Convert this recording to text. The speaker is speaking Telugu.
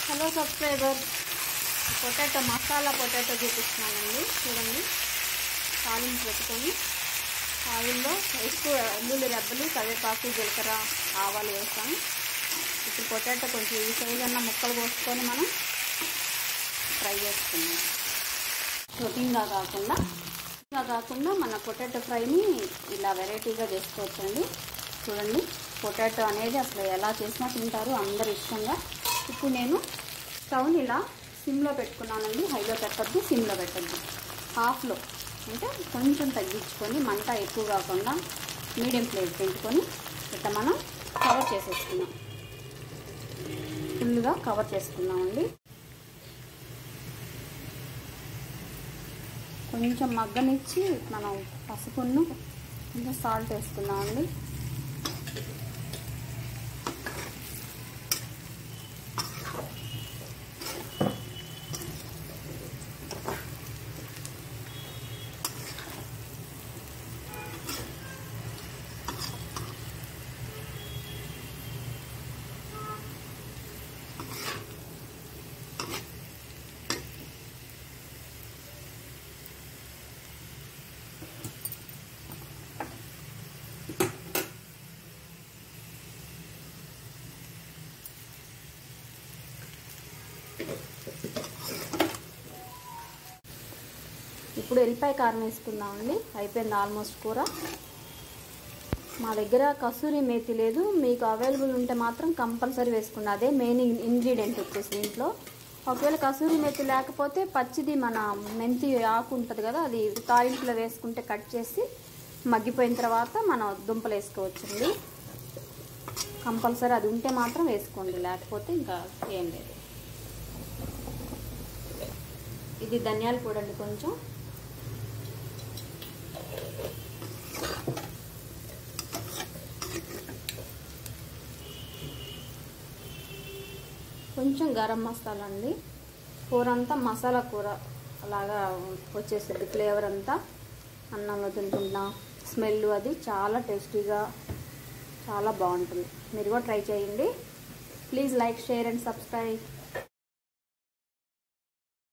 hello subscriber potato masala potato చూపిస్తున్నానండి చూడండి తాలింపు పెట్టుకొని ఆయిల్లో ఎక్కువ ఎల్లుల్లి రెబ్బలు కరివేపాకు జీలకర్ర ఆవాలు వేస్తాం ఇప్పుడు పొటాటో కొంచెం ఈ సైజ్ అన్న ముక్కలు కోసుకొని మనం ఫ్రై చేసుకుందాం రొటీన్గా కాకుండా ఇలా కాకుండా మన పొటాటో ఫ్రైని ఇలా వెరైటీగా చేసుకోవచ్చండి చూడండి పొటాటో అనేది అసలు ఎలా చేసినా తింటారు అందరు ఇష్టంగా ఇప్పుడు నేను స్టవ్ని ఇలా సిమ్లో పెట్టుకున్నానండి హైలో పెట్టద్దు సిమ్లో పెట్టద్దు హాఫ్లో అంటే కొంచెం తగ్గించుకొని మంట ఎక్కువ కాకుండా మీడియం ఫ్లేమ్ పెట్టుకొని ఇట్లా మనం కవర్ చేసేసుకున్నాం ఫుల్గా కవర్ చేసుకున్నామండి కొంచెం మగ్గనిచ్చి మనం పసుపును కొంచెం సాల్ట్ వేసుకున్నామండి ఇప్పుడు ఎల్లిపాయ కారం వేసుకుందామండి అయిపోయింది ఆల్మోస్ట్ కూర మా దగ్గర కసూరి మేతి లేదు మీకు అవైలబుల్ ఉంటే మాత్రం కంపల్సరీ వేసుకున్న అదే మెయిన్ ఇంగ్రీడియంట్ వచ్చేసి దీంట్లో ఒకవేళ కసూరి మేతి లేకపోతే పచ్చిది మన మెంతి ఆకు ఉంటుంది కదా అది తాలింపులో వేసుకుంటే కట్ చేసి మగ్గిపోయిన తర్వాత మనం దుంపలు వేసుకోవచ్చండి కంపల్సరీ అది ఉంటే మాత్రం వేసుకోండి లేకపోతే ఇంకా ఏం లేదు ఇది ధనియాల పొడి అండి కొంచెం కొంచెం గరం మసాలా అండి కూర అంతా మసాలా కూర అలాగా వచ్చేస్తుంది ఫ్లేవర్ అంతా అన్నంలో తింటున్నా స్మెల్ అది చాలా టేస్టీగా చాలా బాగుంటుంది మీరు కూడా ట్రై చేయండి please like share and subscribe